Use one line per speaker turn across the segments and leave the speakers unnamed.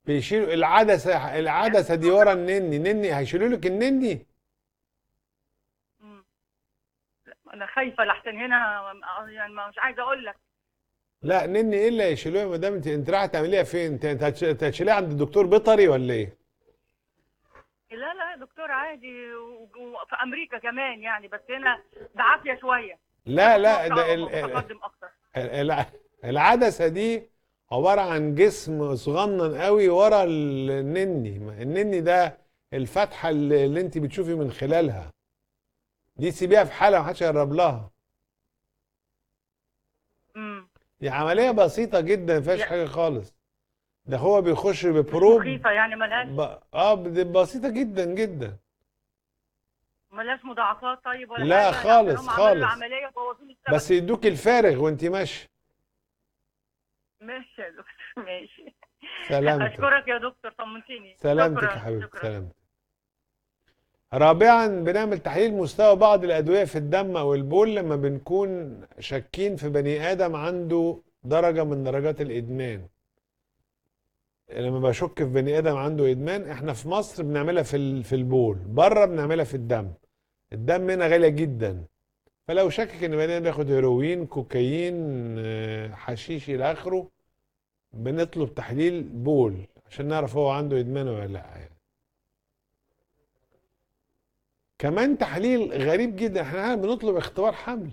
بيشيلوا العدسه العدسه دي ورا النني نني هيشيلوا لك النني
مم. لا، انا خايفه لحسن هنا يعني ما مش عايزه اقول لك
لا نني ايه اللي هيشيلوها يا مدام انت انت رايحه تعمليها فين انت انت هتش- أنت هتشيليها عند الدكتور بيطري ولا ايه
لا لا يا دكتور عادي و- وفي امريكا كمان يعني بس هنا بعافيه شويه
لا لا
مصر
ده ال- ال-
متقدم اكتر
ال- العدسه دي عباره عن جسم صغنن قوي ورا النني النني ده الفتحه اللي اللي انت بتشوفي من خلالها دي سيبيها في حالها محدش يقرب لها
امم
دي عمليه بسيطه جدا ما فيهاش
يا-
حاجه خالص ده هو بيخش ببروب
مخيفه يعني ملهاش
ب... اه دي بسيطه جدا جدا
ملهاش مضاعفات طيب ولا
لا
حاجه
خالص،
يعني هم عملوا
خالص.
العمليه بوظوا لي السبب
بس يدوك الفارغ وانت ماشي
ماشي يا دكتور ماشي
سلامتك
اشكرك يا دكتور طمنتيني
سلامتك
شكرا
يا حبيبتي
شكرا
سلامتك رابعا بنعمل تحليل مستوى بعض الأدوية في الدم أو البول لما بنكون شاكين في بني آدم عنده درجة من درجات الإدمان لما بشك في بني آدم عنده إدمان إحنا في مصر بنعملها في ال- في البول بره بنعملها في الدم الدم هنا غالية جدا فلو شاكك إن بني آدم بياخد هيروين كوكايين آه، حشيش إلى آخره بنطلب تحليل بول عشان نعرف هو عنده إدمان ولا لأ يعني. كمان تحليل غريب جدا احنا بنطلب اختبار حمل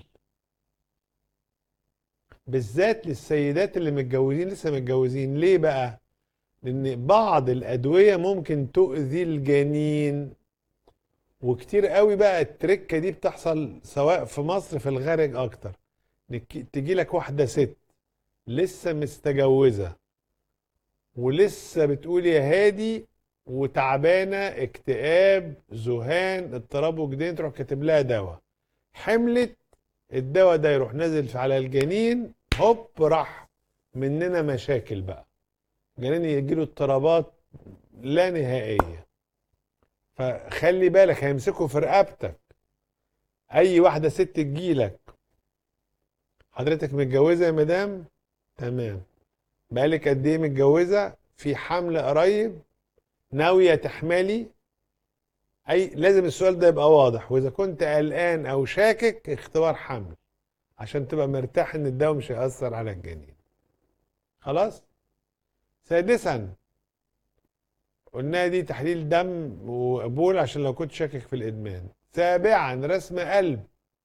بالذات للسيدات اللي متجوزين لسه متجوزين ليه بقى لان بعض الادويه ممكن تؤذي الجنين وكتير قوي بقى التركه دي بتحصل سواء في مصر في الخارج اكتر تجي لك واحده ست لسه مستجوزه ولسه بتقول يا هادي وتعبانه اكتئاب ذهان اضطراب وجدان تروح كاتب لها دواء حملت الدواء ده يروح نازل في- على الجنين هوب راح مننا مشاكل بقى الجنين يجيله اضطرابات لا نهائيه فخلي بالك هيمسكوا في رقبتك اي واحده ست تجيلك حضرتك متجوزه يا مدام تمام بقالك قد ايه متجوزه في حمل قريب ناويه تحملي اي لازم السؤال ده يبقى واضح واذا كنت قلقان او شاكك اختبار حمل عشان تبقى مرتاح ان الدواء مش هيأثر على الجنين خلاص سادسا قلنا دي تحليل دم وقبول عشان لو كنت شاكك في الادمان سابعا رسم قلب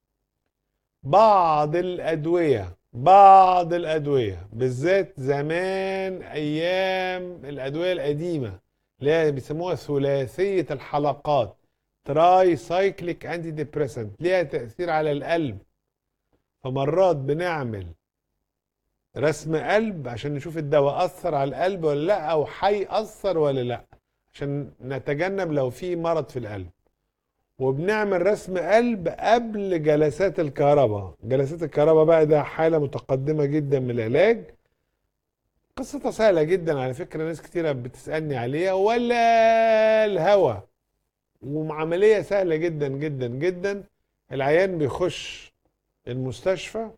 بعض الادويه بعض الادويه بالذات زمان ايام الادويه القديمه اللي هي بيسموها ثلاثيه الحلقات تراي سايكليك انتي ديبريسنت ليها تاثير على القلب فمرات بنعمل رسم قلب عشان نشوف الدواء اثر على القلب ولا لا او هيأثر ولا لا عشان نتجنب لو في مرض في القلب وبنعمل رسم قلب قبل جلسات الكهرباء جلسات الكهرباء بقى ده حالة متقدمة جدا من العلاج قصتها سهلة جدا على فكرة ناس كتيرة بتسألني عليها ولا الهوى وعملية سهلة جدا جدا جدا العيان بيخش المستشفى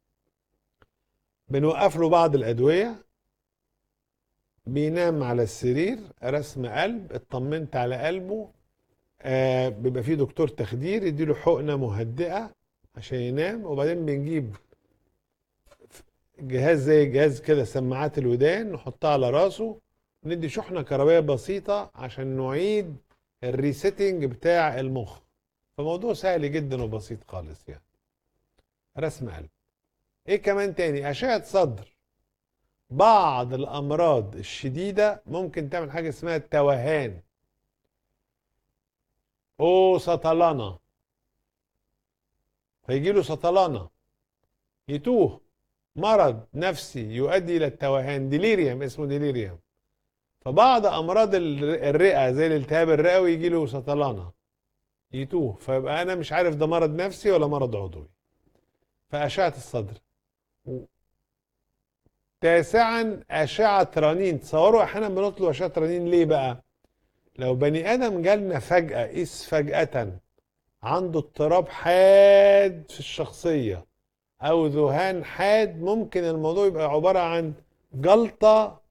بنوقف له بعض الأدوية بينام على السرير رسم قلب اطمنت على قلبه آه بيبقى فيه دكتور تخدير يديله حقنة مهدئة عشان ينام وبعدين بنجيب جهاز زي جهاز كده سماعات الودان نحطها على راسه ندي شحنة كهربائية بسيطة عشان نعيد الريسيتنج بتاع المخ فموضوع سهل جدا وبسيط خالص يعني رسم قلب ايه كمان تاني اشعة صدر بعض الامراض الشديدة ممكن تعمل حاجة اسمها التوهان او سطلانة فيجي له سطلانة يتوه مرض نفسي يؤدي الى التوهان ديليريوم اسمه ديليريوم فبعض امراض الر- الرئه زي الالتهاب الرئوي يجي له سطلانه يتوه فيبقى انا مش عارف ده مرض نفسي ولا مرض عضوي فاشعه الصدر و- تاسعا اشعه رنين تصوروا احيانا بنطلب اشعه رنين ليه بقى لو بني ادم جالنا فجاه قيس فجاه عنده اضطراب حاد في الشخصيه او ذهان حاد ممكن الموضوع يبقى عباره عن جلطه